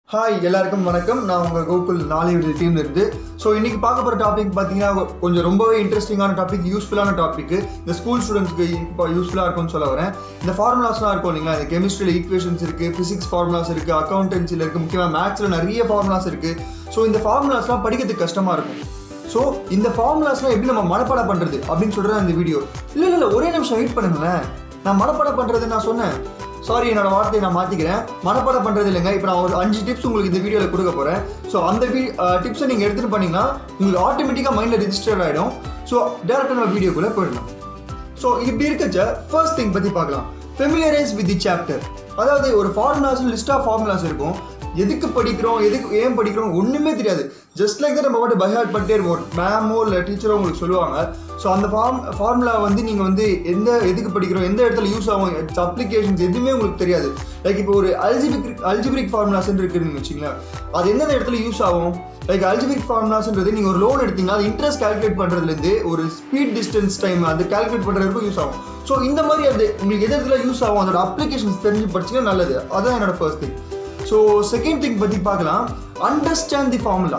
hi எல்லாருக்கும் வணக்கம் நான் உங்கள் கோகுல் நாளையுடைய டீம்ல இருந்து ஸோ இன்னைக்கு பார்க்க போகிற டாபிக் பார்த்தீங்கன்னா கொஞ்சம் ரொம்பவே இன்ட்ரெஸ்டிங்கான டாபிக் யூஸ்ஃபுல்லான டாபிக் இந்த ஸ்கூல் ஸ்டூடெண்ட்ஸ்க்கு இப்போ யூஸ்ஃபுல்லாக இருக்கும்னு சொல்ல வரேன் இந்த ஃபார்முலாஸ்லாம் இருக்கும் இல்லைங்களா இந்த கெமிஸ்ட்ரியில் ஈக்குவேஷன்ஸ் இருக்குது ஃபிசிக்ஸ் ஃபார்முலாஸ் இருக்குது அக்கௌண்டன்சியில் இருக்குது முக்கியமாக மேக்ஸில் நிறைய ஃபார்முலாஸ் இருக்குது ஸோ இந்த ஃபார்முலாஸ்லாம் படிக்கிறதுக்கு கஷ்டமாக இருக்கும் ஸோ இந்த ஃபார்முலாஸ்லாம் எப்படி நம்ம மனப்பாடம் பண்ணுறது அப்படின்னு சொல்கிறேன் இந்த வீடியோ இல்லை இல்லை இல்லை ஒரே நிமிஷம் வெயிட் பண்ணுங்களேன் நான் மனப்பாடம் பண்ணுறது நான் சொன்னேன் சாரி என்னோட வார்த்தையை நான் மாற்றிக்கிறேன் மனப்பாடம் பண்ணுறது இல்லைங்க இப்போ நான் ஒரு அஞ்சு டிப்ஸ் உங்களுக்கு இந்த வீடியோவில் கொடுக்க போகிறேன் ஸோ அந்த டிப்ஸை நீங்கள் எடுத்துகிட்டு பண்ணீங்கன்னா உங்களுக்கு ஆட்டோமேட்டிக்காக மைண்டில் ரிஜிஸ்டர் ஆகிடும் ஸோ டேரக்டாக நம்ம வீடியோக்குள்ளே போயிடலாம் ஸோ இப்படி இருக்கச்ச ஃபர்ஸ்ட் திங் பற்றி பார்க்கலாம் ஃபெமிலியரைஸ் வித் தி சாப்டர் அதாவது ஒரு ஃபார்முலாஸ் லிஸ்ட் ஆஃப் ஃபார்முலாஸ் இருக்கும் எதுக்கு படிக்கிறோம் எதுக்கு ஏன் படிக்கிறோம் ஒன்றுமே தெரியாது ஜஸ்ட் லைக் தான் நம்ம பாட்டு பைஹார்ட் பண்ணிட்டே இருப்போம் மேமோ இல்லை டீச்சரோ உங்களுக்கு சொல்லுவாங்க ஸோ அந்த ஃபார்ம் ஃபார்முலா வந்து நீங்கள் வந்து எந்த எதுக்கு படிக்கிறோம் எந்த இடத்துல யூஸ் ஆகும் அப்ளிகேஷன்ஸ் எதுவுமே உங்களுக்கு தெரியாது லைக் இப்போ ஒரு அல்ஜிபிக் அல்ஜிபிரிக் ஃபார்முலாஸ் இருக்குன்னு வச்சுங்களேன் அது எந்தெந்த இடத்துல யூஸ் ஆகும் லைக் அல்ஜிபிக் ஃபார்முலாஸ்ன்றது நீங்கள் ஒரு லோன் எடுத்தீங்கன்னா அது இன்ட்ரெஸ்ட் கால்குலேட் பண்ணுறதுலேருந்து ஒரு ஸ்பீட் டிஸ்டன்ஸ் டைம் அது கால்குலேட் பண்ணுறதுக்கும் யூஸ் ஆகும் ஸோ இந்த மாதிரி அது உங்களுக்கு எது இடத்துல யூஸ் ஆகும் அதோட அப்ளிகேஷன்ஸ் தெரிஞ்சு படிச்சிங்கன்னா நல்லது அதுதான் என்னோட first thing so second thing பற்றி பார்க்கலாம் அண்டர்ஸ்டாண்ட் தி ஃபார்முலா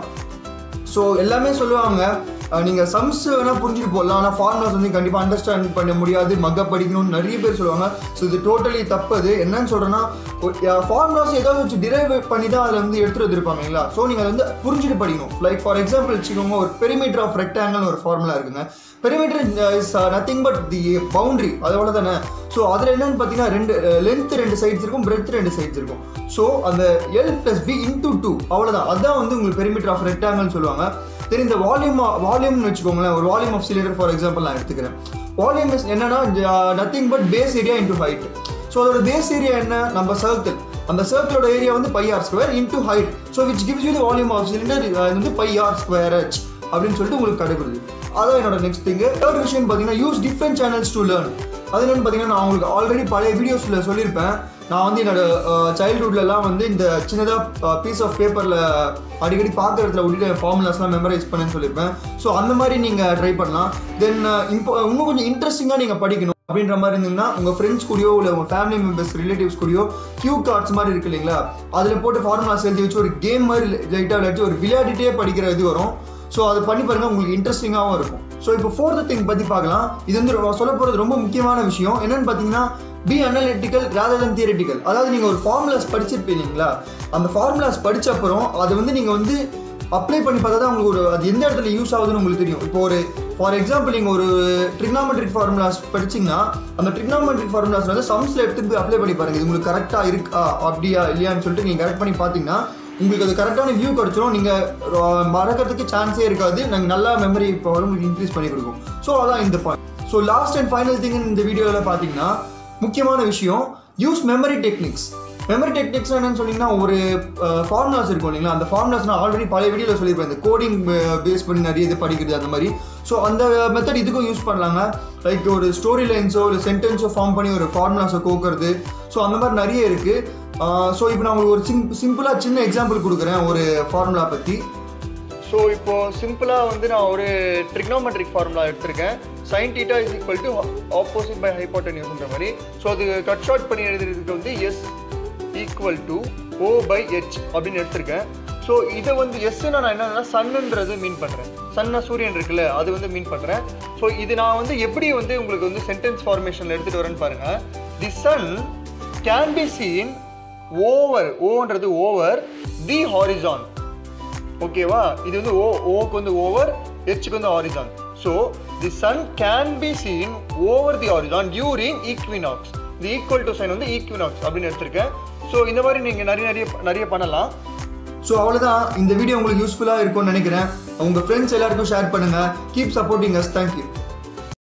ஸோ எல்லாமே சொல்லுவாங்க நீங்கள் சம்ஸ் வேணால் புரிஞ்சுட்டு போடலாம் ஆனால் ஃபார்முலாஸ் வந்து கண்டிப்பாக அண்டர்ஸ்டாண்ட் பண்ண முடியாது மக்க படிக்கணும்னு நிறைய பேர் சொல்லுவாங்க ஸோ இது டோட்டலி தப்பது என்னன்னு சொல்கிறேன்னா ஃபார்முலாஸ் ஏதாவது வச்சு டிரைவ் பண்ணி தான் அதில் வந்து எடுத்துகிட்டு வந்திருப்பாங்க இல்லைங்களா ஸோ நீங்கள் அதை வந்து புரிஞ்சுட்டு படிக்கணும் லைக் ஃபார் எக்ஸாம்பிள் வச்சுக்கோங்க ஒரு பெரிமீட்டர் ஆஃப் ரெக்டாங்கிள் ஒரு ஃபார்முலா இருக்குங்க perimeter is nothing but the boundary அதோட தானே ஸோ அதில் என்னன்னு பார்த்தீங்கன்னா ரெண்டு லென்த் ரெண்டு சைட்ஸ் இருக்கும் பிரெத் ரெண்டு சைட்ஸ் இருக்கும் ஸோ அந்த L plus B into two அவ்வளோதான் அதுதான் வந்து உங்களுக்கு பெரிமீட்டர் ஆஃப் ரெக்டாங்கிள்னு சொல்லுவாங்க தெரி இந்த வால்யூம் வால்யூம்னு வச்சுக்கோங்களேன் ஒரு volume of cylinder for example நான் எடுத்துக்கிறேன் வால்யூம் இஸ் என்னன்னா nothing but base area into height so அதோட பேஸ் ஏரியா என்ன நம்ம சர்க்கிள் அந்த சர்க்கிளோட ஏரியா வந்து pi R square into height so which gives you the volume of cylinder வந்து பை ஆர் ஸ்கொயர் ஹெச் அப்படின்னு சொல்லிட்டு உங்களுக்கு கிடைக்குது அதான் என்னோட நெக்ஸ்ட் திங்கு தேர்ட் விஷயம் பார்த்தீங்கன்னா use different channels to learn அது என்னன்னு பார்த்தீங்கன்னா நான் உங்களுக்கு ஆல்ரெடி பழைய வீடியோஸில் சொல்லியிருப்பேன் நான் வந்து என்னோட சைல்ட்ஹுட்லலாம் வந்து இந்த சின்னதாக பீஸ் ஆஃப் பேப்பரில் அடிக்கடி பார்க்குற இடத்துல விட்டுட்டு ஃபார்முலாஸ்லாம் மெமரைஸ் பண்ணேன்னு சொல்லியிருப்பேன் ஸோ அந்த மாதிரி நீங்கள் ட்ரை பண்ணலாம் தென் இப்போ இன்னும் கொஞ்சம் இன்ட்ரெஸ்டிங்காக நீங்கள் படிக்கணும் அப்படின்ற மாதிரி இருந்தீங்கன்னா உங்கள் ஃப்ரெண்ட்ஸ் கூடயோ இல்லை உங்கள் ஃபேமிலி மெம்பர்ஸ் ரிலேட்டிவ்ஸ் கூடயோ கியூ கார்ட்ஸ் மாதிரி இருக்கு இல்லைங்களா அதில் போட்டு ஃபார்முலாஸ் எழுதி வச்சு ஒரு கேம் மாதிரி லைட்டாக விளையாட்டு ஒரு விளையாடிட்டே படிக்கிற இது வரும் ஸோ அதை பண்ணி பாருங்க உங்களுக்கு இன்ட்ரெஸ்டிங்காகவும் இருக்கும் ஸோ இப்போ ஃபோர்த் திங் பற்றி பார்க்கலாம் இது வந்து சொல்ல போகிறது ரொம்ப முக்கியமான விஷயம் என்னன்னு பார்த்தீங்கன்னா be analytical rather than theoretical அதாவது நீங்கள் ஒரு ஃபார்முலாஸ் படிச்சிருப்பீங்களா அந்த ஃபார்முலாஸ் படித்த அப்புறம் அதை வந்து நீங்கள் வந்து அப்ளை பண்ணி பார்த்தா தான் உங்களுக்கு ஒரு அது எந்த இடத்துல யூஸ் ஆகுதுன்னு உங்களுக்கு தெரியும் இப்போ ஒரு ஃபார் எக்ஸாம்பிள் நீங்கள் ஒரு ட்ரிக்னாமெட்ரிக் ஃபார்முலாஸ் படிச்சிங்கன்னா அந்த ட்ரிக்னாமெட்ரிக் ஃபார்முலாஸ் வந்து சம்ஸில் எடுத்துட்டு போய் அப்ளை பண்ணி பாருங்க இது உங்களுக்கு கரெக்டாக இருக்கா அப்படியா இல்லையான்னு சொல்லிட்டு நீங்கள் கரெக்ட் பண்ணி பார்த்தீங்கன்னா உங்களுக்கு அது கரெக்டான வியூ கிடச்சிரும் நீங்கள் மறக்கிறதுக்கு சான்ஸே இருக்காது நாங்கள் நல்லா மெமரி இப்போ வரும் உங்களுக்கு இன்க்ரீஸ் பண்ணி கொடுக்கும் ஸோ அதான் இந்த point so last and final thing இந்த வீடியோவில் பார்த்தீங்கன்னா முக்கியமான விஷயம் use memory techniques memory techniques என்னன்னு சொன்னீங்கன்னா ஒரு ஃபார்முலாஸ் இருக்கும் இல்லைங்களா அந்த ஃபார்முலாஸ் நான் ஆல்ரெடி பழைய வீடியோவில் சொல்லியிருப்பேன் இந்த கோடிங் பேஸ் பண்ணி நிறைய இது படிக்கிறது அந்த மாதிரி ஸோ அந்த மெத்தட் இதுக்கும் யூஸ் பண்ணலாங்க லைக் ஒரு ஸ்டோரி லைன்ஸோ ஒரு சென்டென்ஸோ ஃபார்ம் பண்ணி ஒரு ஃபார்முலாஸை கோக்கிறது ஸோ அந்த மாதிரி நிறைய இருக்குது ஸோ இப்போ நான் உங்களுக்கு ஒரு சிம் சிம்பிளாக சின்ன எக்ஸாம்பிள் கொடுக்குறேன் ஒரு ஃபார்முலா பற்றி ஸோ இப்போ சிம்பிளாக வந்து நான் ஒரு ட்ரிக்னோமெட்ரிக் ஃபார்முலா எடுத்திருக்கேன் sine theta is equal to opposite by ஹைப்போட்டனியூஸ்ன்ற மாதிரி ஸோ அது கட் ஷார்ட் பண்ணி எழுதுறதுக்கு வந்து S equal to O by H அப்படின்னு எடுத்திருக்கேன் ஸோ இதை வந்து எஸ்ன்னு நான் என்னன்னா சன்னுன்றது மீன் பண்ணுறேன் சன்னா சூரியன் இருக்குல்ல அது வந்து மீன் பண்ணுறேன் ஸோ இது நான் வந்து எப்படி வந்து உங்களுக்கு வந்து சென்டென்ஸ் ஃபார்மேஷனில் எடுத்துகிட்டு வரேன்னு பாருங்கள் the sun can be seen over ஓன்றது ஓவர் தி ஹாரிசான் ஓகேவா இது வந்து ஓ ஓக்கு வந்து ஓவர் ஹெச்சுக்கு வந்து horizon so the sun can be seen over the horizon during equinox the equal to sign வந்து ஈக்வினாக்ஸ் அப்படின்னு எடுத்திருக்கேன் ஸோ இந்த மாதிரி நீங்கள் நிறைய நிறைய நிறைய பண்ணலாம் ஸோ அவ்வளோதான் இந்த வீடியோ உங்களுக்கு யூஸ்ஃபுல்லாக இருக்கும்னு நினைக்கிறேன் உங்கள் ஃப்ரெண்ட்ஸ் எல்லாருக்கும் ஷேர் பண்ணுங்கள் கீப் சப்போர்ட்டிங் அஸ் தேங்க்யூ